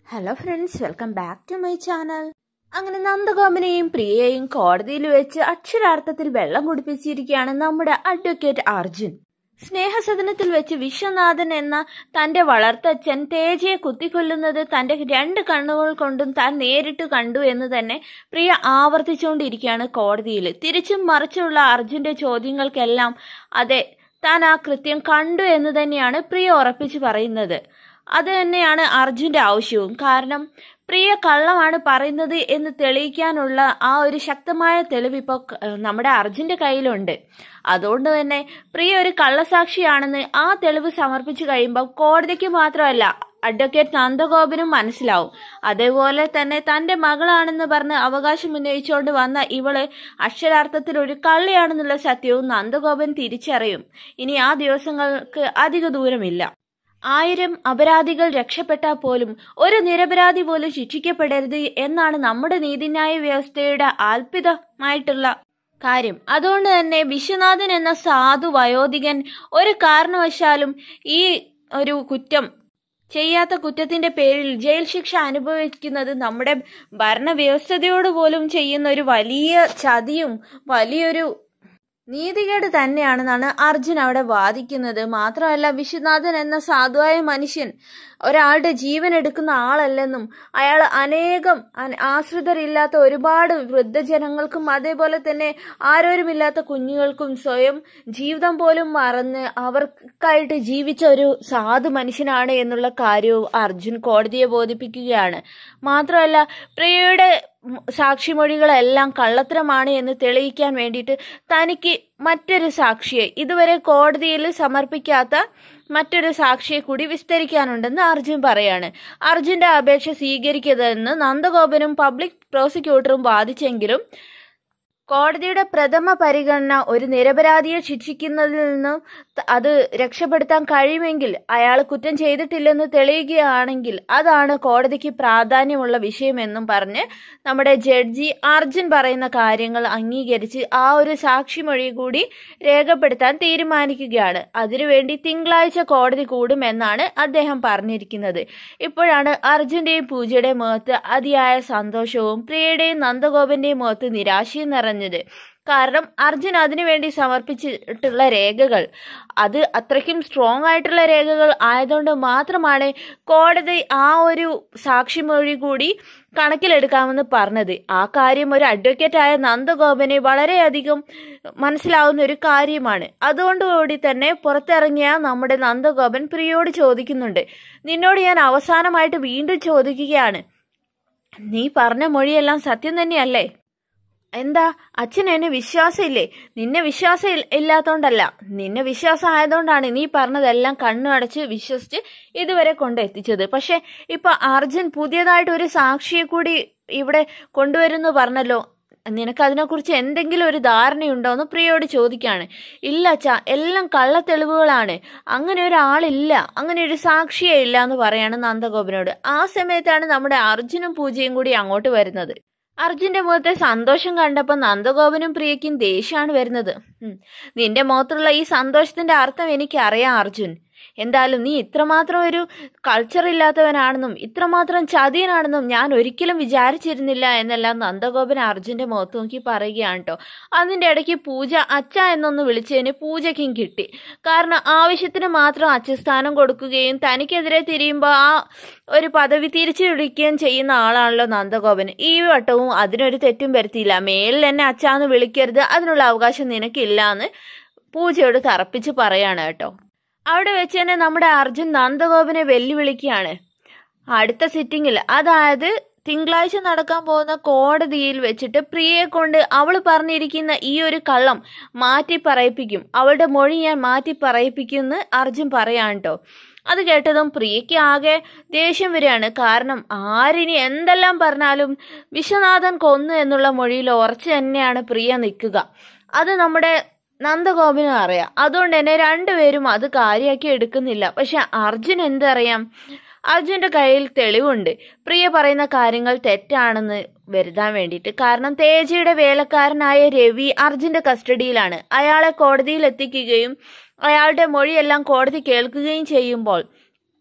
hello friends welcome back to my channel അങ്ങനെ നന്ദഗോപനെയും പ്രിയയെയും കോടതിയിൽ വെച്ച് അക്ഷരാർത്ഥത്തിൽ വെള്ളം കുടിപ്പിച്ചിരിക്കുകയാണ് നമ്മുടെ അഡ്വക്കേറ്റ് അർജുൻ സ്നേഹസദനത്തിൽ വെച്ച് വിശ്വനാഥൻ എന്ന തന്റെ വളർത്തച്ഛൻ തേജയെ കുത്തിക്കൊല്ലുന്നത് തന്റെ രണ്ട് കണ്ണുകൾ കൊണ്ടും താൻ നേരിട്ട് കണ്ടു എന്ന് തന്നെ പ്രിയ ആവർത്തിച്ചുകൊണ്ടിരിക്കുകയാണ് കോടതിയിൽ തിരിച്ചും മറിച്ചുള്ള അർജുന്റെ ചോദ്യങ്ങൾക്കെല്ലാം അതെ താൻ ആ കൃത്യം കണ്ടു എന്ന് തന്നെയാണ് പ്രിയ ഉറപ്പിച്ചു പറയുന്നത് അത് തന്നെയാണ് അർജുന്റെ ആവശ്യവും കാരണം പ്രിയ കള്ളമാണ് പറയുന്നത് എന്ന് തെളിയിക്കാനുള്ള ആ ഒരു ശക്തമായ തെളിവ് ഇപ്പോൾ നമ്മുടെ അർജുന്റെ കയ്യിലുണ്ട് അതുകൊണ്ട് തന്നെ പ്രിയ ഒരു കള്ളസാക്ഷിയാണെന്ന് ആ തെളിവ് സമർപ്പിച്ചു കഴിയുമ്പോൾ കോടതിക്ക് മാത്രമല്ല അഡ്വക്കേറ്റ് നന്ദഗോപനും മനസ്സിലാവും അതേപോലെ തന്നെ തന്റെ മകളാണെന്ന് പറഞ്ഞ് അവകാശം ഉന്നയിച്ചുകൊണ്ട് വന്ന ഇവള് അക്ഷരാർത്ഥത്തിൽ ഒരു കള്ളിയാണെന്നുള്ള സത്യവും നന്ദഗോപൻ തിരിച്ചറിയും ഇനി ആ ദിവസങ്ങൾക്ക് അധിക ദൂരമില്ല ആയിരം അപരാധികൾ രക്ഷപ്പെട്ടാൽ പോലും ഒരു നിരപരാധി പോലും ശിക്ഷിക്കപ്പെടരുത് എന്നാണ് നമ്മുടെ നീതിന്യായ വ്യവസ്ഥയുടെ ആൽപിതമായിട്ടുള്ള കാര്യം അതുകൊണ്ട് തന്നെ വിശ്വനാഥൻ എന്ന സാധു വയോധികൻ ഒരു കാരണവശാലും ഈ ഒരു കുറ്റം ചെയ്യാത്ത കുറ്റത്തിന്റെ പേരിൽ ജയിൽ ശിക്ഷ അനുഭവിക്കുന്നത് നമ്മുടെ ഭരണവ്യവസ്ഥതയോട് പോലും ചെയ്യുന്ന ഒരു വലിയ ചതിയും വലിയൊരു നീതികേട് തന്നെയാണെന്നാണ് അർജുൻ അവിടെ വാദിക്കുന്നത് മാത്രമല്ല വിശ്വനാഥൻ എന്ന സാധുവായ മനുഷ്യൻ ഒരാളുടെ ജീവൻ എടുക്കുന്ന ആളല്ലെന്നും അയാൾ അനേകം ആശ്രിതരില്ലാത്ത ഒരുപാട് വൃദ്ധജനങ്ങൾക്കും അതേപോലെ തന്നെ ആരോരുമില്ലാത്ത കുഞ്ഞുങ്ങൾക്കും സ്വയം ജീവിതം പോലും മറന്ന് അവർക്കായിട്ട് ജീവിച്ച ഒരു സാധു മനുഷ്യനാണ് എന്നുള്ള കാര്യവും അർജുൻ കോടതിയെ ബോധിപ്പിക്കുകയാണ് മാത്രമല്ല പ്രിയയുടെ സാക്ഷിമൊഴികളെല്ലാം കള്ളത്തരമാണ് എന്ന് തെളിയിക്കാൻ വേണ്ടിയിട്ട് തനിക്ക് മറ്റൊരു സാക്ഷിയെ ഇതുവരെ കോടതിയിൽ സമർപ്പിക്കാത്ത മറ്റൊരു സാക്ഷിയെ കൂടി വിസ്തരിക്കാനുണ്ടെന്ന് അർജുൻ പറയാണ് അർജുന്റെ അപേക്ഷ സ്വീകരിക്കരുതെന്ന് നന്ദഗോപനും പബ്ലിക് പ്രോസിക്യൂട്ടറും വാദിച്ചെങ്കിലും കോടതിയുടെ പ്രഥമ പരിഗണന ഒരു നിരപരാധിയെ ശിക്ഷിക്കുന്നതിൽ നിന്നും അത് രക്ഷപ്പെടുത്താൻ കഴിയുമെങ്കിൽ അയാൾ കുറ്റം ചെയ്തിട്ടില്ലെന്ന് തെളിയുകയാണെങ്കിൽ അതാണ് കോടതിക്ക് പ്രാധാന്യമുള്ള വിഷയമെന്നും പറഞ്ഞ് നമ്മുടെ ജഡ്ജി അർജുൻ പറയുന്ന കാര്യങ്ങൾ അംഗീകരിച്ച് ആ ഒരു സാക്ഷിമൊഴി കൂടി രേഖപ്പെടുത്താൻ തീരുമാനിക്കുകയാണ് അതിനുവേണ്ടി തിങ്കളാഴ്ച കോടതി കൂടുമെന്നാണ് അദ്ദേഹം പറഞ്ഞിരിക്കുന്നത് ഇപ്പോഴാണ് അർജുന്റെയും പൂജയുടെയും മുഖത്ത് അതിയായ സന്തോഷവും പ്രിയയുടെയും നന്ദഗോപന്റെയും മുഖത്ത് നിരാശയും നിറഞ്ഞത് കാരണം അർജുൻ അതിനുവേണ്ടി സമർപ്പിച്ചിട്ടുള്ള രേഖകൾ അത് അത്രയ്ക്കും സ്ട്രോങ് ആയിട്ടുള്ള രേഖകൾ ആയതുകൊണ്ട് മാത്രമാണ് കോടതി ആ ഒരു സാക്ഷിമൊഴി കൂടി കണക്കിലെടുക്കാമെന്ന് പറഞ്ഞത് ആ കാര്യം ഒരു അഡ്വക്കേറ്റായ നന്ദഗോപനെ വളരെയധികം മനസ്സിലാവുന്ന ഒരു കാര്യമാണ് അതുകൊണ്ടുകൂടി തന്നെ പുറത്തിറങ്ങിയ നമ്മുടെ നന്ദഗോപൻ പ്രിയോട് ചോദിക്കുന്നുണ്ട് നിന്നോട് ഞാൻ അവസാനമായിട്ട് വീണ്ടും ചോദിക്കുകയാണ് നീ പറഞ്ഞ മൊഴിയെല്ലാം സത്യം തന്നെയല്ലേ എന്താ അച്ഛൻ എന്നെ വിശ്വാസമില്ലേ നിന്നെ വിശ്വാസം ഇല്ലാത്തോണ്ടല്ല നിന്നെ വിശ്വാസം ആയതുകൊണ്ടാണ് നീ പറഞ്ഞതെല്ലാം കണ്ണു അടച്ച് വിശ്വസിച്ച് ഇതുവരെ കൊണ്ടെത്തിച്ചത് പക്ഷെ ഇപ്പൊ അർജുൻ പുതിയതായിട്ട് ഒരു സാക്ഷിയെ കൂടി ഇവിടെ കൊണ്ടുവരുന്നു പറഞ്ഞല്ലോ നിനക്ക് അതിനെക്കുറിച്ച് എന്തെങ്കിലും ഒരു ധാരണയുണ്ടോ എന്ന് പ്രിയോട് ചോദിക്കാണ് ഇല്ല അച്ഛാ എല്ലാം കള്ളത്തെളിവുകളാണ് അങ്ങനെ ഒരാളില്ല അങ്ങനെ ഒരു സാക്ഷിയേ ഇല്ല എന്ന് പറയാണ് നന്ദഗോപനോട് ആ സമയത്താണ് നമ്മുടെ അർജുനും പൂജയും കൂടി അങ്ങോട്ട് വരുന്നത് അർജുന്റെ മുഖത്തെ സന്തോഷം കണ്ടപ്പോൾ നന്ദഗോപനും പ്രിയയ്ക്കും ദേഷ്യമാണ് വരുന്നത് നിന്റെ മുഖത്തുള്ള ഈ സന്തോഷത്തിന്റെ അർത്ഥം എനിക്ക് അറിയാം അർജുൻ എന്തായാലും നീ ഇത്രമാത്രം ഒരു കൾച്ചർ ഇല്ലാത്തവനാണെന്നും ഇത്രമാത്രം ചതിയനാണെന്നും ഞാൻ ഒരിക്കലും വിചാരിച്ചിരുന്നില്ല എന്നെല്ലാം നന്ദഗോപൻ അർജുന്റെ മുഖത്ത് നോക്കി പറയുകയാണ് കേട്ടോ അതിന്റെ ഇടയ്ക്ക് പൂജ അച്ഛ എന്നൊന്ന് വിളിച്ചതിന് പൂജയ്ക്കും കിട്ടി കാരണം ആവശ്യത്തിന് മാത്രം അച്ഛസ്ഥാനം കൊടുക്കുകയും തനിക്കെതിരെ തിരിയുമ്പോൾ ആ ഒരു പദവി തിരിച്ചു വിളിക്കുകയും ചെയ്യുന്ന ആളാണല്ലോ നന്ദഗോപൻ ഈ വട്ടവും അതിനൊരു തെറ്റും വരുത്തിയില്ല മേലിൽ എന്നെ അച്ഛാന്ന് വിളിക്കരുത് അതിനുള്ള അവകാശം നിനക്കില്ല എന്ന് പൂജയോട് തറപ്പിച്ച് പറയാണ് കേട്ടോ അവിടെ വെച്ച് തന്നെ നമ്മുടെ അർജുൻ നന്ദഗോപനെ വെല്ലുവിളിക്കുകയാണ് അടുത്ത സിറ്റിങ്ങിൽ അതായത് തിങ്കളാഴ്ച നടക്കാൻ പോകുന്ന കോടതിയിൽ വെച്ചിട്ട് പ്രിയയെ കൊണ്ട് അവൾ പറഞ്ഞിരിക്കുന്ന ഈ ഒരു കള്ളം മാറ്റി പറയിപ്പിക്കും അവളുടെ മൊഴി ഞാൻ മാറ്റി പറയിപ്പിക്കുമെന്ന് അർജുൻ പറയാൻ കേട്ടോ അത് കേട്ടതും പ്രിയയ്ക്ക് ആകെ ദേഷ്യം വരികയാണ് കാരണം ആരിനി എന്തെല്ലാം പറഞ്ഞാലും വിശ്വനാഥൻ കൊന്നു എന്നുള്ള മൊഴിയിൽ ഉറച്ചു തന്നെയാണ് പ്രിയ നിൽക്കുക അത് നമ്മുടെ നന്ദഗോപനും അറിയാം അതുകൊണ്ട് തന്നെ രണ്ടുപേരും അത് കാര്യമാക്കി എടുക്കുന്നില്ല പക്ഷെ അർജുൻ എന്തറിയാം അർജുന്റെ കയ്യിൽ തെളിവുണ്ട് പ്രിയ പറയുന്ന കാര്യങ്ങൾ തെറ്റാണെന്ന് വരുത്താൻ വേണ്ടിയിട്ട് കാരണം തേജയുടെ വേലക്കാരനായ രവി അർജുന്റെ കസ്റ്റഡിയിലാണ് അയാളെ കോടതിയിൽ എത്തിക്കുകയും അയാളുടെ മൊഴിയെല്ലാം കോടതി കേൾക്കുകയും ചെയ്യുമ്പോൾ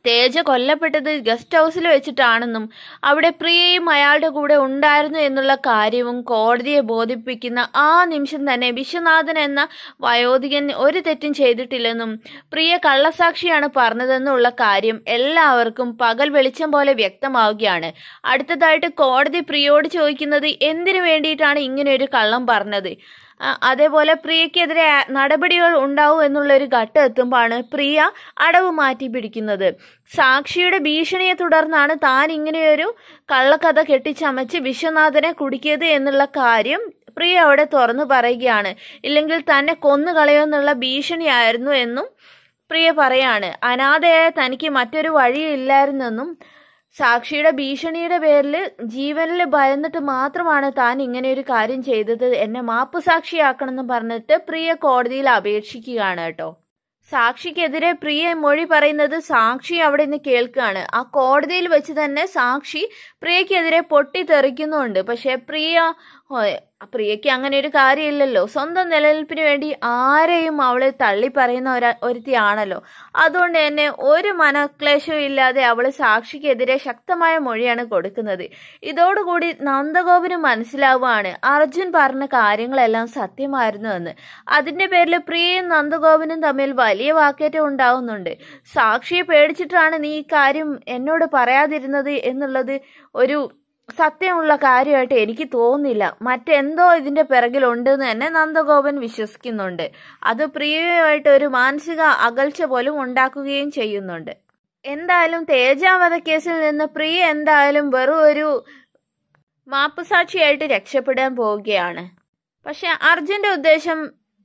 തേജ കൊല്ലപ്പെട്ടത് ഗസ്റ്റ് ഹൗസിൽ വെച്ചിട്ടാണെന്നും അവിടെ പ്രിയയും അയാളുടെ കൂടെ ഉണ്ടായിരുന്നു എന്നുള്ള കാര്യവും കോടതിയെ ബോധിപ്പിക്കുന്ന ആ നിമിഷം തന്നെ വിശ്വനാഥൻ എന്ന വയോധികൻ ഒരു തെറ്റും ചെയ്തിട്ടില്ലെന്നും പ്രിയ കള്ളസാക്ഷിയാണ് പറഞ്ഞതെന്നുള്ള കാര്യം എല്ലാവർക്കും പകൽ വെളിച്ചം പോലെ വ്യക്തമാവുകയാണ് അടുത്തതായിട്ട് കോടതി പ്രിയോട് ചോദിക്കുന്നത് എന്തിനു വേണ്ടിയിട്ടാണ് ഇങ്ങനെ ഒരു കള്ളം പറഞ്ഞത് ആ, അതേപോലെ പ്രിയക്കെതിരെ ആ- നടപടികൾ ഉണ്ടാവും എന്നുള്ള ഒരു ഘട്ടം എത്തുമ്പോഴാണ് പ്രിയ അടവ് മാറ്റി പിടിക്കുന്നത് സാക്ഷിയുടെ ഭീഷണിയെ തുടർന്നാണ് താൻ ഇങ്ങനെയൊരു കള്ളക്കഥ കെട്ടിച്ചമച്ച് വിശ്വനാഥനെ കുടുക്കിയത് എന്നുള്ള കാര്യം പ്രിയ അവിടെ തുറന്നു പറയുകയാണ് ഇല്ലെങ്കിൽ തന്നെ കൊന്നു കളയുമെന്നുള്ള ഭീഷണിയായിരുന്നു എന്നും പ്രിയ പറയാണ് അനാഥയായ തനിക്ക് മറ്റൊരു വഴിയില്ലായിരുന്നെന്നും സാക്ഷിയുടെ ഭീഷണിയുടെ പേരിൽ ജീവനിൽ ഭയന്നിട്ട് മാത്രമാണ് താൻ ഇങ്ങനെ ഒരു കാര്യം ചെയ്തത് എന്നെ മാപ്പ് സാക്ഷിയാക്കണമെന്ന് പറഞ്ഞിട്ട് പ്രിയ കോടതിയിൽ അപേക്ഷിക്കുകയാണ് കേട്ടോ സാക്ഷിക്കെതിരെ പ്രിയ മൊഴി പറയുന്നത് സാക്ഷി അവിടെ നിന്ന് കേൾക്കുകയാണ് ആ കോടതിയിൽ വെച്ച് തന്നെ സാക്ഷി പ്രിയക്കെതിരെ പൊട്ടിത്തെറിക്കുന്നുണ്ട് പക്ഷെ പ്രിയ ഓ, പ്രിയയ്ക്ക് അങ്ങനെ ഒരു കാര്യമില്ലല്ലോ സ്വന്തം നിലനിൽപ്പിന് വേണ്ടി ആരെയും അവളെ തള്ളി പറയുന്ന ഒരു ഒരുത്തിയാണല്ലോ അതുകൊണ്ട് തന്നെ ഒരു മനക്ലേശവും ഇല്ലാതെ അവള് സാക്ഷിക്കെതിരെ ശക്തമായ മൊഴിയാണ് കൊടുക്കുന്നത് ഇതോടുകൂടി നന്ദഗോപന് മനസ്സിലാവുകയാണ് അർജുൻ പറഞ്ഞ കാര്യങ്ങളെല്ലാം സത്യമായിരുന്നു എന്ന് അതിന്റെ പേരിൽ പ്രിയയും നന്ദഗോപനും തമ്മിൽ വലിയ വാക്കേറ്റം ഉണ്ടാവുന്നുണ്ട് സാക്ഷിയെ പേടിച്ചിട്ടാണ് നീ ഈ കാര്യം എന്നോട് പറയാതിരുന്നത് എന്നുള്ളത് ഒരു സത്യമുള്ള കാര്യമായിട്ട് എനിക്ക് തോന്നുന്നില്ല മറ്റെന്തോ ഇതിന്റെ പിറകിലുണ്ടെന്ന് തന്നെ നന്ദഗോപൻ വിശ്വസിക്കുന്നുണ്ട് അത് പ്രിയയുമായിട്ട് ഒരു മാനസിക അകൽച്ച പോലും ഉണ്ടാക്കുകയും ചെയ്യുന്നുണ്ട് എന്തായാലും തേജാവധ കേസിൽ നിന്ന് പ്രിയ എന്തായാലും വെറും ഒരു മാപ്പുസാക്ഷിയായിട്ട് രക്ഷപ്പെടാൻ പോവുകയാണ് പക്ഷെ അർജുന്റെ ഉദ്ദേശം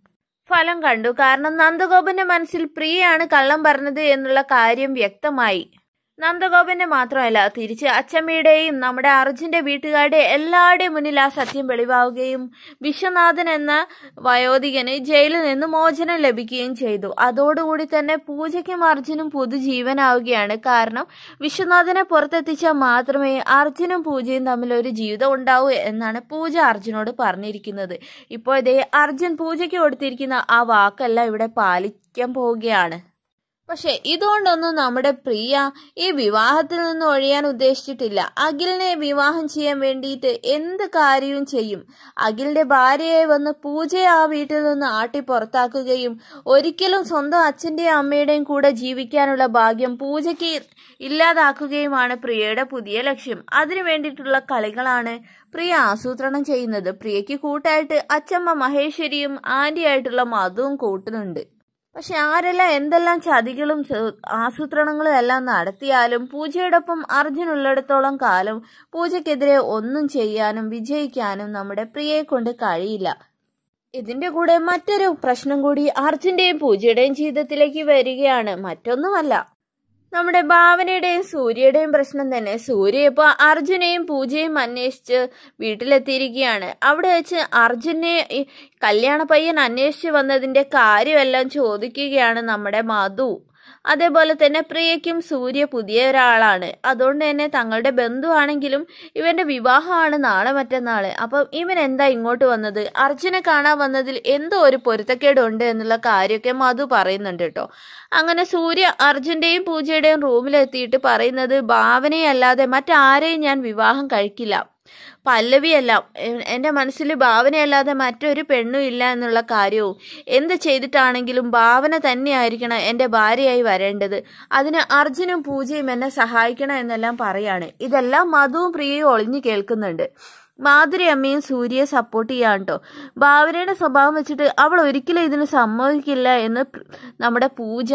ഫലം കണ്ടു കാരണം നന്ദഗോപന്റെ മനസ്സിൽ പ്രിയയാണ് കള്ളം പറഞ്ഞത് എന്നുള്ള കാര്യം വ്യക്തമായി നന്ദഗോപന്റെ മാത്രമല്ല തിരിച്ച് അച്ചമ്മയുടെയും നമ്മുടെ അർജുന്റെ വീട്ടുകാരുടെ എല്ലാവരുടെയും മുന്നിൽ ആ സത്യം വെളിവാവുകയും വിശ്വനാഥൻ എന്ന വയോധികന് ജയിലിൽ നിന്ന് മോചനം ലഭിക്കുകയും ചെയ്തു അതോടുകൂടി തന്നെ പൂജയ്ക്കും അർജുനും പുതുജീവനാവുകയാണ് കാരണം വിശ്വനാഥനെ പുറത്തെത്തിച്ചാൽ മാത്രമേ അർജുനും പൂജയും തമ്മിൽ ഒരു ജീവിതം ഉണ്ടാവൂ എന്നാണ് പൂജ അർജുനോട് പറഞ്ഞിരിക്കുന്നത് ഇപ്പോൾ ഇതേ അർജുൻ പൂജയ്ക്ക് കൊടുത്തിരിക്കുന്ന ആ വാക്കെല്ലാം ഇവിടെ പാലിക്കാൻ പോവുകയാണ് പക്ഷെ ഇതുകൊണ്ടൊന്നും നമ്മുടെ പ്രിയ ഈ വിവാഹത്തിൽ നിന്ന് ഒഴിയാൻ ഉദ്ദേശിച്ചിട്ടില്ല അഖിലിനെ വിവാഹം ചെയ്യാൻ വേണ്ടിയിട്ട് എന്ത് കാര്യവും ചെയ്യും അഖിലിന്റെ ഭാര്യയെ വന്ന് പൂജയെ ആ വീട്ടിൽ നിന്ന് ആട്ടി പുറത്താക്കുകയും ഒരിക്കലും സ്വന്തം അച്ഛന്റെയും അമ്മയുടെയും കൂടെ ജീവിക്കാനുള്ള ഭാഗ്യം പൂജയ്ക്ക് ഇല്ലാതാക്കുകയുമാണ് പ്രിയയുടെ പുതിയ ലക്ഷ്യം അതിനു വേണ്ടിയിട്ടുള്ള കളികളാണ് പ്രിയ ആസൂത്രണം ചെയ്യുന്നത് പ്രിയയ്ക്ക് കൂട്ടായിട്ട് അച്ചമ്മ മഹേശ്വരിയും ആന്റിയായിട്ടുള്ള മധുവും കൂട്ടുന്നുണ്ട് പക്ഷെ ആരെല്ലാം എന്തെല്ലാം ചതികളും ചെ- ആസൂത്രണങ്ങളും എല്ലാം നടത്തിയാലും പൂജയോടൊപ്പം അർജുൻ ഉള്ളിടത്തോളം കാലം പൂജയ്ക്കെതിരെ ഒന്നും ചെയ്യാനും വിജയിക്കാനും നമ്മുടെ പ്രിയയെ കൊണ്ട് കഴിയില്ല ഇതിന്റെ കൂടെ മറ്റൊരു പ്രശ്നം കൂടി അർജുന്റെയും പൂജയുടെയും ജീവിതത്തിലേക്ക് വരികയാണ് മറ്റൊന്നുമല്ല നമ്മുടെ ഭാവനയുടെയും സൂര്യയുടെയും പ്രശ്നം തന്നെ സൂര്യ ഇപ്പൊ അർജുനെയും പൂജയും അന്വേഷിച്ച് വീട്ടിലെത്തിയിരിക്കുകയാണ് അവിടെ വെച്ച് അർജുനെ ഈ കല്യാണ പയ്യൻ അന്വേഷിച്ച് വന്നതിന്റെ കാര്യമെല്ലാം ചോദിക്കുകയാണ് നമ്മുടെ മധു അതേപോലെ തന്നെ പ്രിയയ്ക്കും സൂര്യ പുതിയ ഒരാളാണ് അതുകൊണ്ട് തന്നെ തങ്ങളുടെ ബന്ധുവാണെങ്കിലും ഇവന്റെ വിവാഹമാണ് നാളെ മറ്റന്നാള് അപ്പം ഇവൻ എന്താ ഇങ്ങോട്ട് വന്നത് അർജുനെ കാണാൻ വന്നതിൽ എന്തോ ഒരു പൊരുത്തക്കേടുണ്ട് എന്നുള്ള കാര്യമൊക്കെ മധു പറയുന്നുണ്ട് കേട്ടോ അങ്ങനെ സൂര്യ അർജുന്റെയും പൂജയുടെയും റൂമിലെത്തിയിട്ട് പറയുന്നത് ഭാവനയല്ലാതെ മറ്റാരെയും ഞാൻ വിവാഹം കഴിക്കില്ല പല്ലവിയല്ല എ- എൻ്റെ മനസ്സിൽ ഭാവനയല്ലാതെ മറ്റൊരു പെണ്ണും ഇല്ല എന്നുള്ള കാര്യവും എന്ത് ചെയ്തിട്ടാണെങ്കിലും ഭാവന തന്നെയായിരിക്കണം എൻ്റെ ഭാര്യയായി വരേണ്ടത് അതിന് അർജുനും പൂജയും എന്നെ സഹായിക്കണം എന്നെല്ലാം പറയാണ് ഇതെല്ലാം മധുവും പ്രിയയും ഒളിഞ്ഞു കേൾക്കുന്നുണ്ട് മാധുരി അമ്മയും സൂര്യയെ സപ്പോർട്ട് ചെയ്യാൻ കേട്ടോ ഭാവനയുടെ സ്വഭാവം വെച്ചിട്ട് അവൾ ഒരിക്കലും ഇതിന് സമ്മതിക്കില്ല എന്ന് പ്ര- നമ്മുടെ പൂജ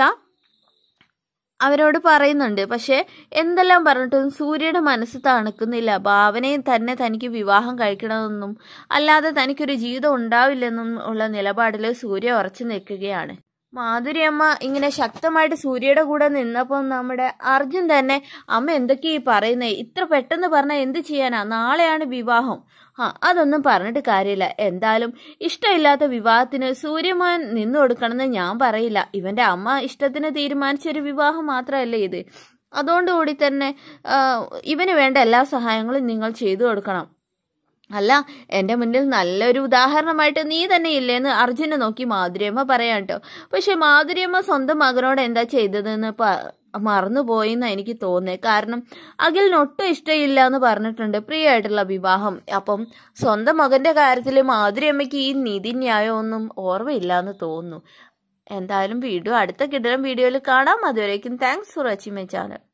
അവരോട് പറയുന്നുണ്ട് പക്ഷെ എന്തെല്ലാം പറഞ്ഞിട്ടും സൂര്യയുടെ മനസ്സ് തണുക്കുന്നില്ല ഭാവനയും തന്നെ തനിക്ക് വിവാഹം കഴിക്കണമെന്നും അല്ലാതെ തനിക്കൊരു ജീവിതം ഉണ്ടാവില്ലെന്നും ഉള്ള നിലപാടിൽ സൂര്യ ഉറച്ചു നിൽക്കുകയാണ് മാധുരിയമ്മ ഇങ്ങനെ ശക്തമായിട്ട് സൂര്യയുടെ കൂടെ നിന്നപ്പോൾ നമ്മുടെ അർജുൻ തന്നെ അമ്മ എന്തൊക്കെയാ ഈ പറയുന്നേ ഇത്ര പെട്ടെന്ന് പറഞ്ഞാൽ എന്ത് ചെയ്യാനാ നാളെയാണ് വിവാഹം ആ അതൊന്നും പറഞ്ഞിട്ട് കാര്യമില്ല എന്തായാലും ഇഷ്ടമില്ലാത്ത വിവാഹത്തിന് സൂര്യമാൻ നിന്നു കൊടുക്കണമെന്ന് ഞാൻ പറയില്ല ഇവന്റെ അമ്മ ഇഷ്ടത്തിന് തീരുമാനിച്ചൊരു വിവാഹം മാത്രമല്ല ഇത് അതുകൊണ്ടുകൂടി തന്നെ ആ, ഇവന് വേണ്ട എല്ലാ സഹായങ്ങളും നിങ്ങൾ ചെയ്തു കൊടുക്കണം അല്ല എൻ്റെ മുന്നിൽ നല്ലൊരു ഉദാഹരണമായിട്ട് നീ തന്നെ ഇല്ലേന്ന് അർജുനെ നോക്കി മാധുര്യമ്മ പറയാം കേട്ടോ പക്ഷെ മാധുര്യമ്മ സ്വന്തം മകനോട് എന്താ ചെയ്തതെന്ന് പ- മറന്നുപോയെന്നാ എനിക്ക് തോന്നുന്നത് കാരണം അഖിലിന് ഒട്ടും ഇഷ്ടമില്ല എന്ന് പറഞ്ഞിട്ടുണ്ട് പ്രിയമായിട്ടുള്ള വിവാഹം അപ്പം സ്വന്തം മകന്റെ കാര്യത്തിൽ മാധുര്യമ്മയ്ക്ക് ഈ നീതിന്യായമൊന്നും ഓർമ്മയില്ല എന്ന് തോന്നുന്നു എന്തായാലും വീഡിയോ അടുത്ത കിടലം വീഡിയോയിൽ കാണാം അതുവരേക്കും thanks for watching my channel